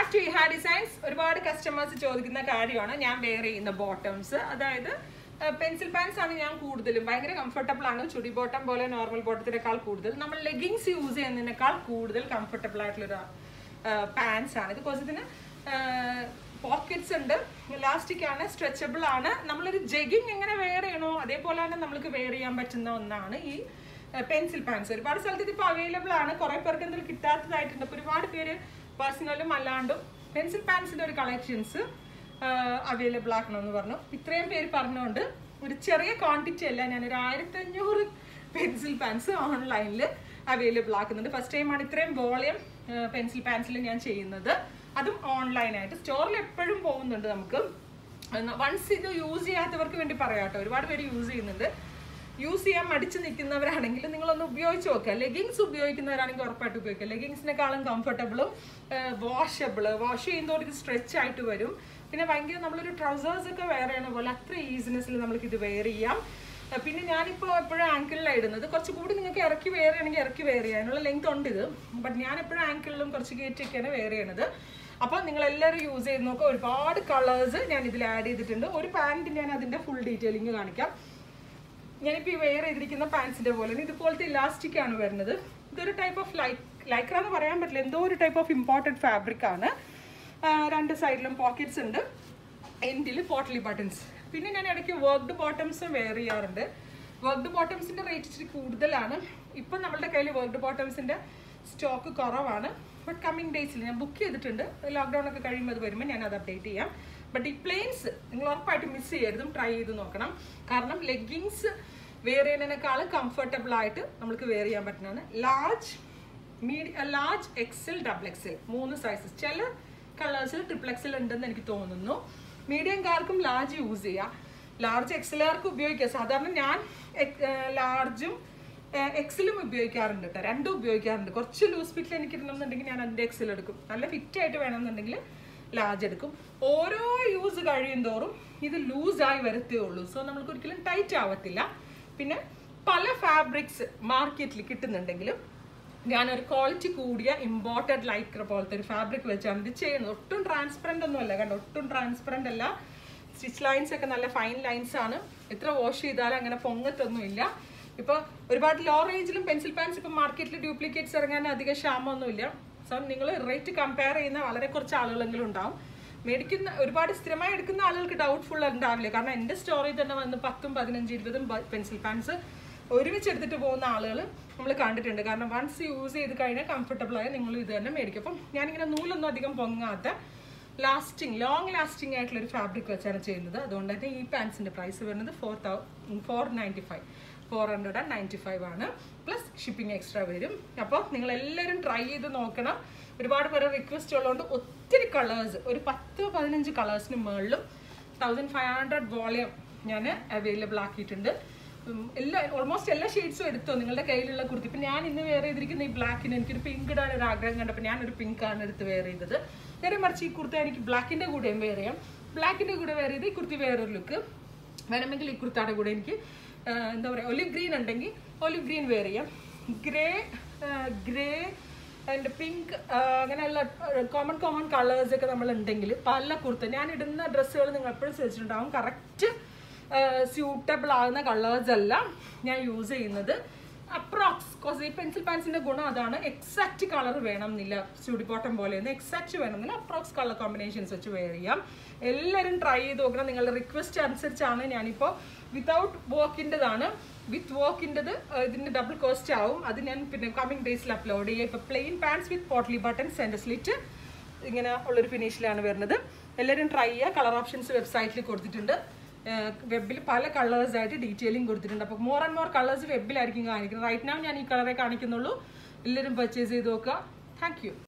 back to Iha designs ഒരുപാട് customers ചോദിക്കുന്ന കാര്യമാണ് ഞാൻ വെയർ ചെയ്യുന്ന ബോട്ടംസ് അതായത് പെൻസിൽ പാൻസ് ആണ് ഞാൻ കൂടുതലും ഭയങ്കര കംഫർട്ടബിൾ ആണ് ചുടി ബോട്ടം പോലെ നോർമൽ ബോട്ടത്തിനേക്കാൾ കൂടുതൽ നമ്മൾ ലെഗിങ്സ് യൂസ് ചെയ്യുന്നതിനേക്കാൾ കൂടുതൽ കംഫർട്ടബിൾ ആയിട്ടുള്ളൊരു പാൻസ് ആണ് ബിക്കോസ് ഇതിന് പോക്കറ്റ്സ് ഉണ്ട് ഇലാസ്റ്റിക് ആണ് സ്ട്രെച്ചബിൾ ആണ് നമ്മളൊരു ജഗിങ് എങ്ങനെ വെയർ ചെയ്യണോ അതേപോലെ തന്നെ നമ്മൾക്ക് വെയർ ചെയ്യാൻ പറ്റുന്ന ഒന്നാണ് ഈ പെൻസിൽ പാൻസ് ഒരുപാട് സ്ഥലത്ത് ഇതിപ്പോൾ അവൈലബിൾ ആണ് കുറേ പേർക്ക് എന്തെങ്കിലും കിട്ടാത്തതായിട്ടുണ്ട് അപ്പോൾ ഒരുപാട് പേര് പേഴ്സണലും അല്ലാണ്ടും പെൻസിൽ പാൻസിൻ്റെ ഒരു കളക്ഷൻസ് അവൈലബിൾ ആക്കണമെന്ന് പറഞ്ഞു ഇത്രയും പേര് പറഞ്ഞുകൊണ്ട് ഒരു ചെറിയ ക്വാണ്ടിറ്റി അല്ല ഞാനൊരു ആയിരത്തഞ്ഞൂറ് പെൻസിൽ പാൻസ് ഓൺലൈനിൽ അവൈലബിൾ ആക്കുന്നുണ്ട് ഫസ്റ്റ് ടൈമാണ് ഇത്രയും വോളിയം പെൻസിൽ പാൻസിൽ ഞാൻ ചെയ്യുന്നത് അതും ഓൺലൈനായിട്ട് സ്റ്റോറിൽ എപ്പോഴും പോകുന്നുണ്ട് നമുക്ക് വൺസ് ഇത് യൂസ് ചെയ്യാത്തവർക്ക് വേണ്ടി പറയാം കേട്ടോ ഒരുപാട് പേര് യൂസ് ചെയ്യുന്നുണ്ട് യൂസ് ചെയ്യാൻ മടിച്ച് നിൽക്കുന്നവരാണെങ്കിൽ നിങ്ങളൊന്ന് ഉപയോഗിച്ച് നോക്കുക ലെഗിങ്സ് ഉപയോഗിക്കുന്നവരാണെങ്കിൽ ഉറപ്പായിട്ട് ഉപയോഗിക്കുക ലെഗിങ്സിനെക്കാളും കംഫർട്ടബിളും വാഷബിൾ വാഷ് ചെയ്യുന്നതോടെ ഇത് സ്ട്രെച്ച് ആയിട്ട് വരും പിന്നെ ഭയങ്കര നമ്മളൊരു ട്രൗസേഴ്സ് ഒക്കെ വെയർ ചെയ്യണ പോലെ അത്ര ഈസിനെസ്സിൽ നമ്മൾക്ക് ഇത് വെയർ ചെയ്യാം പിന്നെ ഞാനിപ്പോൾ എപ്പോഴും ആങ്കിളിലാണ് ഇടുന്നത് കുറച്ച് കൂടി നിങ്ങൾക്ക് ഇറക്കി വെയർ ചെയ്യണമെങ്കിൽ ഇറക്കി വെയർ ചെയ്യാനുള്ള ലെങ്ത് ഉണ്ട് ഇത് ബട്ട് ഞാൻ എപ്പോഴും ആങ്കിളിലും കുറച്ച് കയറ്റിയൊക്കെയാണ് വെയർ ചെയ്യണത് അപ്പോൾ നിങ്ങൾ എല്ലാവരും യൂസ് ചെയ്ത് നോക്കുക ഒരുപാട് കളേഴ്സ് ഞാൻ ഇതിൽ ആഡ് ചെയ്തിട്ടുണ്ട് ഒരു പാൻറ് ഞാൻ അതിൻ്റെ ഫുൾ ഡീറ്റെയിലിംഗ് കാണിക്കാം ഞാനിപ്പോൾ ഈ വെയർ ചെയ്തിരിക്കുന്ന പാൻസിൻ്റെ പോലെ ഇതുപോലത്തെ ഇലാസ്റ്റിക് ആണ് വരുന്നത് ഇതൊരു ടൈപ്പ് ഓഫ് ലൈക്ക് ലൈക്ര എന്ന് പറയാൻ പറ്റില്ല എന്തോ ഒരു ടൈപ്പ് ഓഫ് ഇമ്പോർട്ടൻറ്റ് ഫാബ്രിക് ആണ് രണ്ട് സൈഡിലും പോക്കറ്റ്സ് ഉണ്ട് എൻഡിൽ പോട്ടലി ബട്ടൺസ് പിന്നെ ഞാൻ ഇടയ്ക്ക് വർക്ക്ഡ് ബോട്ടംസ് വെയർ ചെയ്യാറുണ്ട് വർക്ക്ഡ് ബോട്ടംസിൻ്റെ റേറ്റ് ഇച്ചിരി കൂടുതലാണ് ഇപ്പം നമ്മളുടെ കയ്യിൽ വർക്ക്ഡ് ബോട്ടംസിൻ്റെ സ്റ്റോക്ക് കുറവാണ് ബട്ട് കമ്മിങ് ഡേയ്സിൽ ഞാൻ ബുക്ക് ചെയ്തിട്ടുണ്ട് ലോക്ക്ഡൗൺ ഒക്കെ കഴിയുമ്പോൾ അത് വരുമ്പോൾ ഞാൻ അത് അപ്ഡേറ്റ് ചെയ്യാം ബട്ട് ഈ പ്ലെയിൻസ് നിങ്ങൾ ഉറപ്പായിട്ട് മിസ് ചെയ്യരുതും ട്രൈ ചെയ്ത് നോക്കണം കാരണം ലെഗിങ്സ് വെയർ ചെയ്യുന്നതിനേക്കാളും കംഫർട്ടബിൾ ആയിട്ട് നമുക്ക് വെയർ ചെയ്യാൻ പറ്റുന്നതാണ് large medium large XL double XL മൂന്ന് സൈസസ് ചില കളേഴ്സിൽ ട്രിപ്പിൾ എക്സൽ ഉണ്ടെന്ന് എനിക്ക് തോന്നുന്നു മീഡിയംകാർക്കും ലാർജ് യൂസ് ചെയ്യാം ലാർജ് എക്സലുകാർക്ക് ഉപയോഗിക്കാം സാധാരണ ഞാൻ ലാർജും എക്സലും ഉപയോഗിക്കാറുണ്ട് കേട്ടോ രണ്ടും ഉപയോഗിക്കാറുണ്ട് കുറച്ച് ലൂസ് ഫിറ്റിൽ എനിക്ക് ഇടണമെന്നുണ്ടെങ്കിൽ ഞാൻ അതിൻ്റെ എക്സൽ എടുക്കും നല്ല ഫിറ്റ് ആയിട്ട് വേണമെന്നുണ്ടെങ്കിൽ ലാർജ് എടുക്കും ഓരോ യൂസ് കഴിയും തോറും ഇത് ലൂസായി വരത്തേ ഉള്ളൂ സോ നമ്മൾക്ക് ഒരിക്കലും ടൈറ്റ് ആവത്തില്ല പിന്നെ പല ഫാബ്രിക്സ് മാർക്കറ്റിൽ കിട്ടുന്നുണ്ടെങ്കിലും ഞാനൊരു ക്വാളിറ്റി കൂടിയ ഇമ്പോർട്ടഡ് ലൈക്ര പോലത്തെ ഒരു ഫാബ്രിക് വെച്ചാണ് ഇത് ചെയ്യുന്നത് ഒട്ടും ട്രാൻസ്പെറൻ്റ് ഒന്നും അല്ല കണ്ടോ ഒട്ടും ട്രാൻസ്പെറൻ്റ് അല്ല സ്റ്റിച്ച് ലൈൻസ് ഒക്കെ നല്ല ഫൈൻ ലൈൻസ് ആണ് എത്ര വാഷ് ചെയ്താലും അങ്ങനെ പൊങ്ങത്തൊന്നുമില്ല ഇപ്പോൾ ഒരുപാട് ലോ റേഞ്ചിലും പെൻസിൽ പാൻസ് ഇപ്പം മാർക്കറ്റിൽ ഡ്യൂപ്ലിക്കേറ്റ്സ് ഇറങ്ങാൻ അധികം ക്ഷാമമൊന്നുമില്ല സോ നിങ്ങൾ റേറ്റ് കമ്പയർ ചെയ്യുന്ന വളരെ കുറച്ച് ആളുകളെങ്കിലും ഉണ്ടാവും മേടിക്കുന്ന ഒരുപാട് സ്ഥിരമായി എടുക്കുന്ന ആളുകൾക്ക് ഡൗട്ട്ഫുൾ ഉണ്ടാവില്ല കാരണം എൻ്റെ സ്റ്റോറിൽ തന്നെ വന്ന് പത്തും പതിനഞ്ച് ഇരുപതും പെൻസിൽ പാൻസ് ഒരുമിച്ച് എടുത്തിട്ട് പോകുന്ന ആളുകൾ നമ്മൾ കണ്ടിട്ടുണ്ട് കാരണം വൺസ് യൂസ് ചെയ്ത് കഴിഞ്ഞാൽ കംഫർട്ടബിൾ ആയ നിങ്ങൾ ഇത് തന്നെ മേടിക്കും അപ്പം ഞാനിങ്ങനെ നൂലൊന്നും അധികം പൊങ്ങാത്ത ലാസ്റ്റിംഗ് ലോങ് ലാസ്റ്റിംഗ് ആയിട്ടുള്ള ഒരു ഫാബ്രിക് വെച്ചാണ് ചെയ്യുന്നത് അതുകൊണ്ട് തന്നെ ഈ പാൻസിൻ്റെ പ്രൈസ് വരുന്നത് four thou four ninety five four hundred and ninety five ആണ് പ്ലസ് ഷിപ്പിംഗ് എക്സ്ട്രാ വരും അപ്പോൾ നിങ്ങൾ എല്ലാവരും ട്രൈ ചെയ്ത് നോക്കണം ഒരുപാട് പേര് റിക്വസ്റ്റ് ഉള്ളതുകൊണ്ട് ഒത്തിരി കളേഴ്സ് ഒരു പത്ത് പതിനഞ്ച് കളേഴ്സിന് മുകളിലും തൗസൻഡ് ഫൈവ് ഹൺഡ്രഡ് വോളിയം ഞാൻ അവൈലബിൾ ആക്കിയിട്ടുണ്ട് എല്ലാ ഓൾമോസ്റ്റ് എല്ലാ ഷെയ്ഡ്സും എടുത്തോ നിങ്ങളുടെ കയ്യിലുള്ള കുർത്തി ഇപ്പം ഞാൻ ഇന്ന് വെയർ ചെയ്തിരിക്കുന്ന ഈ ബ്ലാക്കിന് എനിക്കൊരു പിങ്ക് ഇടാൻ ഒരു ആഗ്രഹം കണ്ടപ്പോൾ ഞാനൊരു പിങ്ക് ആണ് എടുത്ത് വെയർ ചെയ്തത് നേരെ മറിച്ച് ഈ കുർത്ത എനിക്ക് ബ്ലാക്കിൻ്റെ കൂടെയും വെയർ ചെയ്യാം ബ്ലാക്കിൻ്റെ കൂടെ വെയർ ചെയ്ത് ഈ കുർത്തി വേറൊരു ലുക്ക് വേണമെങ്കിൽ ഈ കുർത്തയുടെ കൂടെ എനിക്ക് എന്താ പറയുക ഒലിവ് ഗ്രീൻ ഉണ്ടെങ്കിൽ ഒലിവ് ഗ്രീൻ വെയർ ചെയ്യാം ഗ്രേ ഗ്രേ ആൻഡ് പിങ്ക് അങ്ങനെയുള്ള കോമൺ കോമൺ കളേഴ്സ് ഒക്കെ നമ്മൾ ഉണ്ടെങ്കിൽ പല കുർത്ത ഞാൻ ഇടുന്ന ഡ്രസ്സുകൾ നിങ്ങൾ എപ്പോഴും ശ്രദ്ധിച്ചിട്ടുണ്ടാവും കറക്റ്റ് സ്യൂട്ടബിൾ ആകുന്ന കളേഴ്സ് അല്ല ഞാൻ യൂസ് ചെയ്യുന്നത് അപ്രോക്സ് കോസ് ഈ പെൻസിൽ പാൻസിന്റെ ഗുണം അതാണ് എക്സാക്റ്റ് കളർ വേണം എന്നില്ല സ്യൂഡി ബോട്ടം പോലെ ഒന്നും എക്സാക്റ്റ് വേണം എന്നില്ല അപ്രോക്സ് കളർ കോമ്പിനേഷൻസ് വെച്ച് വെയർ ചെയ്യാം എല്ലാവരും ട്രൈ ചെയ്ത് നോക്കണം നിങ്ങളുടെ റിക്വസ്റ്റ് അനുസരിച്ചാണ് ഞാനിപ്പോൾ വിത്തൗട്ട് വർക്കിൻ്റെതാണ് വിത്ത് വർക്കിൻ്റെത് ഇതിൻ്റെ ഡബിൾ കോസ്റ്റ് ആവും അത് ഞാൻ പിന്നെ കമ്മിങ് ഡേയ്സിൽ അപ്ലോഡ് ചെയ്യാം ഇപ്പോൾ plain pants with potli button centre slit ഇങ്ങനെ ഉള്ളൊരു ഫിനിഷിലാണ് വരുന്നത് എല്ലാവരും ട്രൈ ചെയ്യുക കളർ ഓപ്ഷൻസ് വെബ്സൈറ്റിൽ കൊടുത്തിട്ടുണ്ട് വെബിൽ പല കളേഴ്സ് ആയിട്ട് ഡീറ്റെയിലിംഗ് കൊടുത്തിട്ടുണ്ട് അപ്പോൾ മോർ ആൻഡ് മോർ കളേഴ്സ് വെബിലായിരിക്കും കാണിക്കുന്നത് റൈറ്റ് നാവ് ഞാൻ ഈ കളറെ കാണിക്കുന്നുള്ളൂ എല്ലാവരും പർച്ചേസ് ചെയ്ത് നോക്കുക താങ്ക്